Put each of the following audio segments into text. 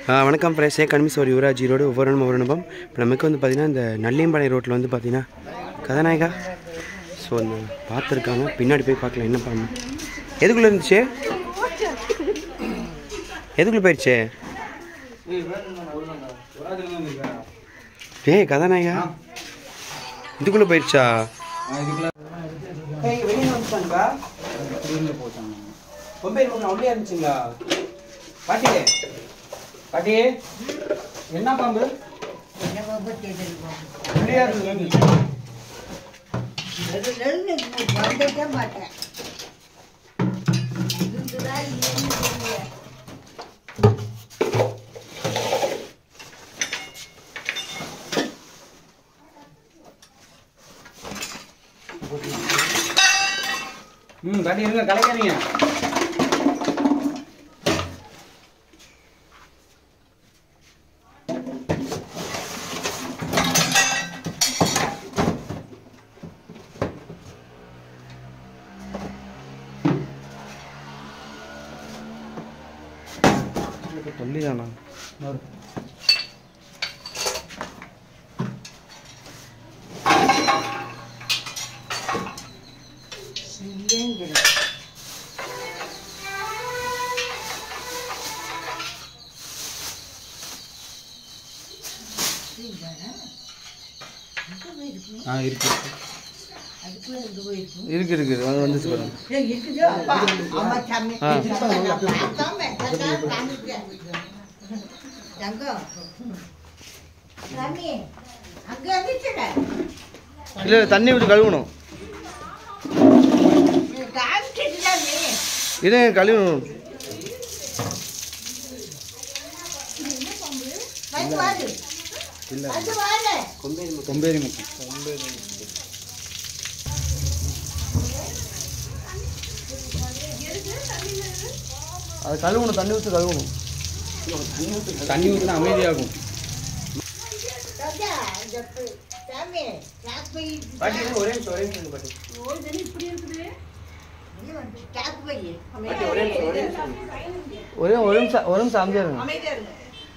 ஆ, வணக்கம் ஃப்ரெண்ட்ஸ் ஏ கன்மிஸ் ஒரு யுவராஜ் ரோடு ஒவ்வொரு நாளும் ஒவ்வொரு அனுபவம் இப்போ நமக்கு வந்து பார்த்திங்கன்னா இந்த நல்லியம்பாளையம் ரோட்டில் வந்து பார்த்திங்கன்னா கதாநாயகா ஸோ அந்த பார்த்துருக்காங்க பின்னாடி போய் பார்க்கலாம் என்ன பண்ணணும் எதுக்குள்ளே இருந்துச்சு எதுக்குள்ளே போயிடுச்சு ஏய் கதாநாயகா இதுக்குள்ளே போயிடுச்சா வெளியே வந்துட்டாங்கக்கா மொபைல் ஒன்று உள்ளே இருந்துச்சுங்களா பாட்டி பாட்டி என்ன பாம்பு உள்ளே இருந்துச்சு ம் பாட்டி இருங்க கலைக்காதீங்க தொல்லி தானா ஆ இருக்கு இருக்கு இருக்கு அது வந்துச்சு பாருங்க இல்லை தண்ணி விட்டு கழுவணும் இதே கழுவணும் கொம்பேரி முக்கம் அது கழுவணும் தண்ணி ஊற்றி கழுவணும் தண்ணி ஊற்றினா அமைதியாகும் பாட்டி இருங்க, ஒரே நிமிஷம் ஒரே நிமிஷம் பாட்டி பாட்டி ஒரே நிமிஷம் ஒரே நிமிஷம் ஒரே ஒரு நிமிஷம் ஒரு நிமிஷம் அமைதியாக இருங்க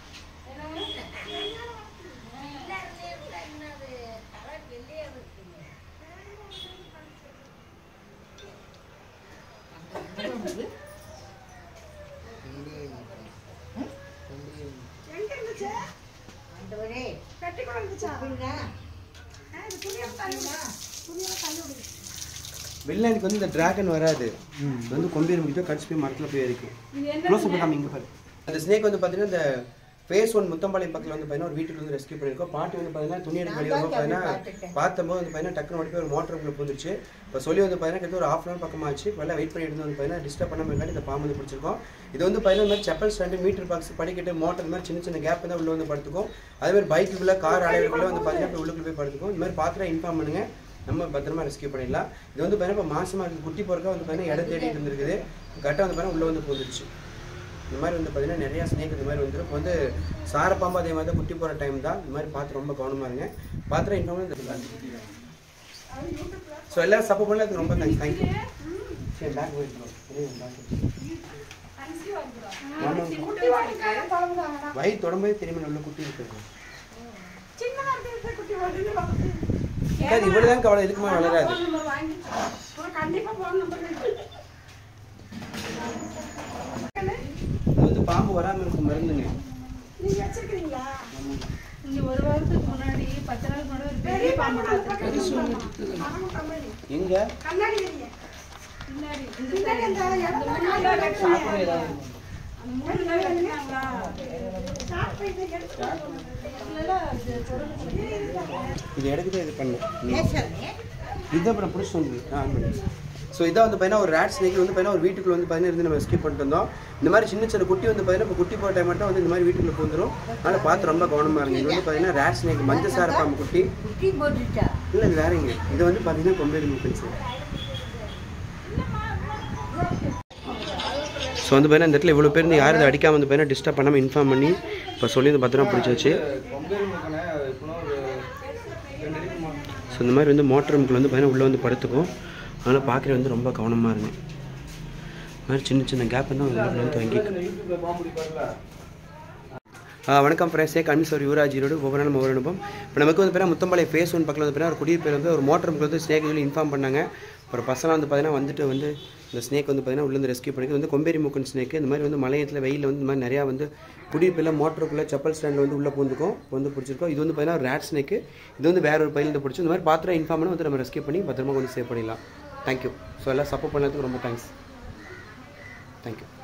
வெளில எனக்கு வந்து இந்த டிராகன் வராது இது வந்து கொம்பேரி முடிக்கும் கடிச்சு போய் மரத்தில் போய் இருக்கும் க்ளோஸ் அப் காமி இங்கே பாரு அந்த ஸ்னேக் வந்து பார்த்தீங்கன்னா இந்த ஃபேஸ் ஒன் முத்தம்பாளையம் பக்கத்தில் வந்து பார்த்தீங்கன்னா ஒரு வீட்டுக்கு வந்து ரெஸ்கியூ பண்ணியிருக்கோம் பாட்டி வந்து பார்த்தீங்கன்னா துணி எடுக்க வெளியே வந்து பார்த்தீங்கன்னா பார்த்தம்போது வந்து பார்த்தீங்கன்னா டக்குனு ஓடி போய் ஒரு மோட்டருக்குள்ள புந்துச்சு இப்போ சொல்லி வந்து பார்த்தீங்கன்னா கிட்ட ஒரு ஆஃப் அன் பக்கமாச்சு இப்போ எல்லாம் வெயிட் பண்ணிட்டு வந்து பார்த்தீங்கன்னா டிஸ்டர்ப் பண்ணாமல் இருக்காட்டி இந்த பாம்பு வந்து பிடிச்சிருக்கோம் இது வந்து பார்த்தீங்கன்னா இந்த மாதிரி செப்பல் ஸ்டாண்டு மீட்டர் பாக்ஸ் படிக்கட்டு மோட்டர் இந்த மாதிரி சின்ன சின்ன கேப் தான் உள்ள வந்து படுத்துக்கும் அதே மாதிரி பைக்குள்ள கார் அலைவருக்குள்ள வந்து பார்த்தீங்கன்னா இப்போ உள்ளுக்குள்ள போய் படுத்துக்கும் இந்த மாதிரி பார்த்துட்டு இன்ஃபார்ம் பண்ணுங்க நம்ம பத்திரமா ரெஸ்கியூ பண்ணிடலாம் இது வந்து பார்த்தீங்கன்னா இப்போ மாசமா இருக்குது குட்டி பிறக்க வந்து பார்த்தீங்கன்னா இடம் தேடிட்டு இருந்திருக்குது கரெக்டாக வந்து பார்த்தீங்கன்னா உள்ள வந்து போந்துருச்சு இந்த மாதிரி வந்து பார்த்தீங்கன்னா நிறையா ஸ்னேக் இந்த மாதிரி வந்துடும் இப்போ வந்து சாரப்பாம்பு அதே மாதிரி தான் குட்டி போகிற டைம் தான் இந்த மாதிரி பார்த்து ரொம்ப கவனமாக இருங்க பார்த்துட்டு இன்ஃபார்ம் ஸோ எல்லாரும் சப்போர்ட் பண்ணல அதுக்கு ரொம்ப தேங்க்ஸ் தேங்க்யூ சரி பேக் போயிட்டு வயிறு தொடம்பே தெரியுமா உள்ள குட்டி இருக்குது சார் இவ்வளோ தான் கவலை இதுக்குமே வளராது இது வந்து பாம்பு வராமல் இருக்கும் மருந்துங்க இங்க ஒரு வாரத்துக்கு முன்னாடி பத்து நாள் முன்னாடி ஒரு பெரிய பாம்பு பார்த்திருக்கேன். எங்க பின்னாடி இந்த side. அந்த மூணு நாள் வெட்டினாங்களா? அந்த மூணு நாள் வெட்டினாங்களா? இல்லைல்ல, இது தொடர்ந்து இது எடுக்கதே இது பண்ணு இதுதான் இப்போ நான் பிடிச்சி வந்து ஆ ஸோ இதான் வந்து பார்த்தீங்கன்னா ஒரு ரேட் ஸ்னேக் வந்து பார்த்தீங்கன்னா ஒரு வீட்டுக்குள்ள வந்து பார்த்தீங்கன்னா இருந்து நம்ம எஸ்கேப் பண்ணிட்டு வந்தோம் இந்த மாதிரி சின்ன சின்ன குட்டி வந்து பார்த்தீங்கன்னா இப்போ குட்டி போட்ட டைம் மட்டும் வந்து இந்த மாதிரி வீட்டுக்குள்ள பூந்துரும் அதனால் பார்த்து ரொம்ப கவனமாக இருங்க இது வந்து பார்த்தீங்கன்னா ரேட் ஸ்னேக் மஞ்சள் சார பாம்பு குட்டி இல்லை இது வேறங்க இது வந்து பார்த்தீங்கன்னா கொம்பேரி முக்கிச்சு ஸோ வந்து பார்த்தீங்கன்னா இந்த இடத்துல இவ்வளோ பேர் இருந்து யாரும் இதை அடிக்காமல் வந்து பார்த்தீங்கன்னா டிஸ்டர்ப் பண்ணாமல் இன்ஃபார்ம் பண்ணி இப்போ சொல்லி வந்து பத்திரமா பிடிச்சாச்சு கொம்பேரி முக்கனை இப்போ ஒரு ரெண்டு அடிக்கு ஸோ இந்த மாதிரி வந்து மோட்டர் ரூம்குள்ள வந்து பார்த்தீங்கன்னா உள்ளே வந்து படுத்துக்கும் அதனால் பார்க்குறது வந்து ரொம்ப கவனமாக இருங்க இந்த மாதிரி சின்ன சின்ன கேப் வந்து உள்ள வந்து தங்கி யூடியூப்ல பாம்பு பிடிப்பாருல ஆ, வணக்கம் ஃப்ரெண்ட்ஸ் ஏ கன்மிசோர் யுவராஜ் ஈரோடு ஒவ்வொரு நாளும் ஒவ்வொரு அனுபவம் இப்போ நமக்கு வந்து பார்த்தீங்கன்னா முத்தம்பாளையம் ஃபேஸ் ஒன் பக்கத்தில் வந்து பார்த்தீங்கன்னா ஒரு குடியிருப்பில் வந்து ஒரு மோட்டர் வந்து ஸ்னேக் சொல்லி இன்ஃபார்ம் பண்ணாங்க ஒரு பசங்க வந்து பார்த்தீங்கன்னா வந்துட்டு வந்து இந்த ஸ்னேக் வந்து பார்த்தீங்கன்னா உள்ளேருந்து ரெஸ்க்யூ பண்ணி வந்து கொம்பேரி மூக்கன் ஸ்னேக் இந்த மாதிரி வந்து மலையத்தில் வெயிலில் வந்து இந்த மாதிரி நிறையா வந்து குடியிருப்பில் மோட்டருக்குள்ளே செப்பல் ஸ்டாண்டில் வந்து உள்ளே பூந்துக்கும் வந்து பிடிச்சிருக்கோம் இது வந்து பார்த்தீங்கன்னா ரேட் ஸ்னேக்கு இது வந்து வேற ஒரு பயிலிருந்து பிடிச்சி இந்த மாதிரி பாத்திரம் இன்ஃபார்ம் பண்ணி வந்து நம்ம ரெஸ்க்யூ பண்ணி பத்திரமா வந்து சேவ் பண்ணிடலாம் தேங்க்யூ ஸோ எல்லாம் சப்போர்ட் பண்ணதுக்கு ரொம்ப தேங்க்ஸ் தேங்க்யூ